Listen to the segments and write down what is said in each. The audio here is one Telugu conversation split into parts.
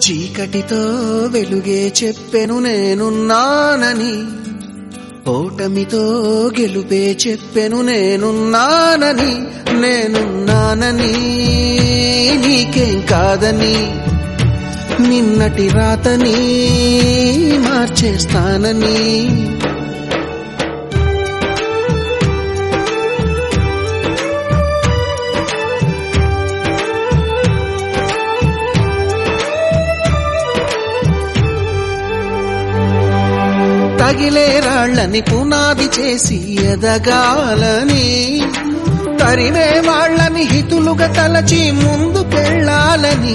చీకటితో వెలుగే చెప్పెను నేనున్నానని ఓటమితో గెలుపే చెప్పెను నేనున్నానని నేనున్నానని నీకేం కాదని నిన్నటి రాతని మార్చేస్తానని తగిలే రాళ్ళని పునాది చేసి ఎదగాలని తరిమే వాళ్ళని హితులుగా తలచి ముందుకెళ్ళాలని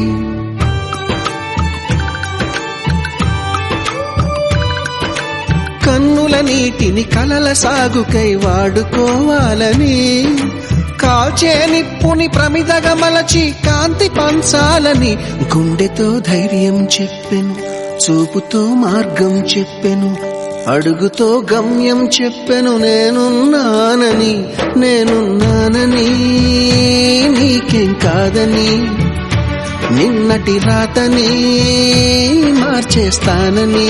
కన్నుల నీటిని కలల సాగుకై వాడుకోవాలని కాల్చే నిప్పుని ప్రమిదగా మలచి కాంతి పంచాలని గుండెతో ధైర్యం చెప్పెను చూపుతో మార్గం చెప్పెను అడుగుతో గమ్యం చెప్పెను నేనున్నానని నేనున్నానని నీకేం కాదని నిన్నటి రాతని మార్చేస్తానని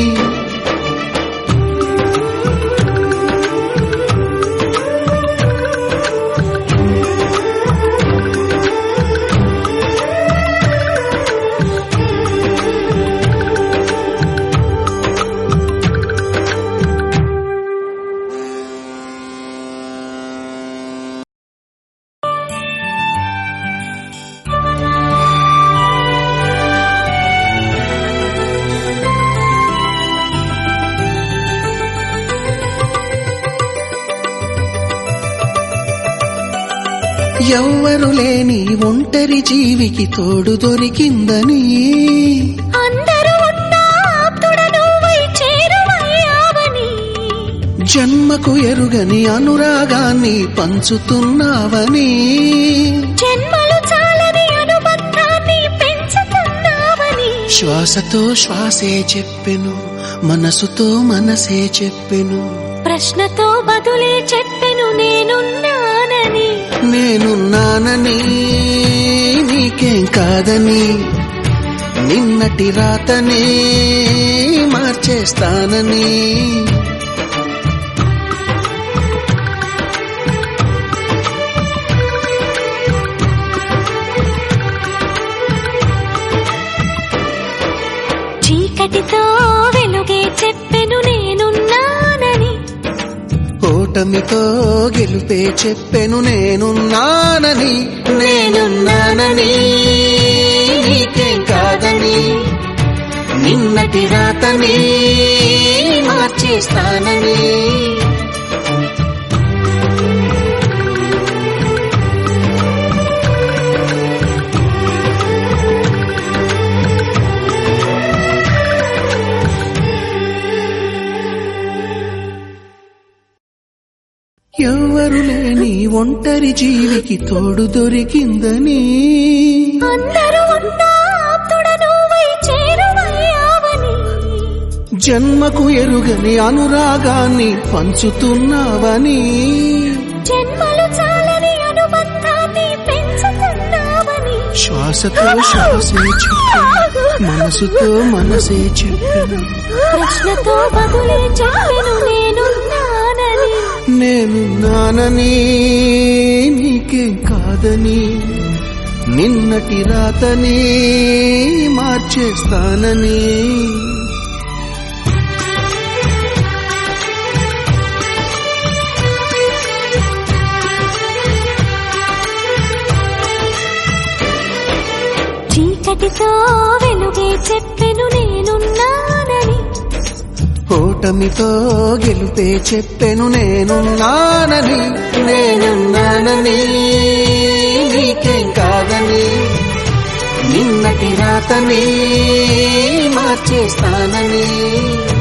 ఎవ్వరు లేని ఒంటరి జీవికి తోడు దొరికిందని అందరూ ఉన్నా ఆప్తుడ నువ్వై చేరువయ్యావని జన్మకు ఎరుగని అనురాగాన్ని పంచుతున్నావని జన్మలు చాలని అనుబంధాన్ని పెంచుతున్నావని శ్వాసతో శ్వాసే చెప్పెను మనసుతో మనసే చెప్పెను ప్రశ్నతో బదులే చెప్పెను నేనున్నానని నేనున్నానని నీకేం కాదని నిన్నటి రాతని మార్చేస్తానని చీకటితో వెలుగే చెప్పెను నేనున్నానని ఓటమితో గెలుపే చెప్పెను నేనున్నానని నేనున్నానని నీకేం కాదని నిన్నటి రాతని మార్చేస్తానని ఎవ్వరు లేని ఒంటరి జీవికి తోడు దొరికిందని అందరూ ఉన్నా ఆప్తుడ నువ్వై చేరువయ్యావని జన్మకు ఎరుగని అనురాగాన్ని పంచుతున్నావని జన్మలు చాలని అనుబంధాన్ని పెంచుతున్నావని శ్వాసతో శ్వాసే చెప్పెను మనసుతో మనసే చెప్పెను ప్రశ్నతో బదులే చెప్పెను నేనున్నానని నేనున్నానని నీకేం కాదని నిన్నటి రాతని మార్చేస్తానని చీకటితో వెలుగే చెప్పెను నేనున్నానని ఓటమితో గెలుపే చెప్పెను నేనున్నానని నేనున్నానని నీకేం కాదని నిన్నటి రాతని మార్చేస్తానని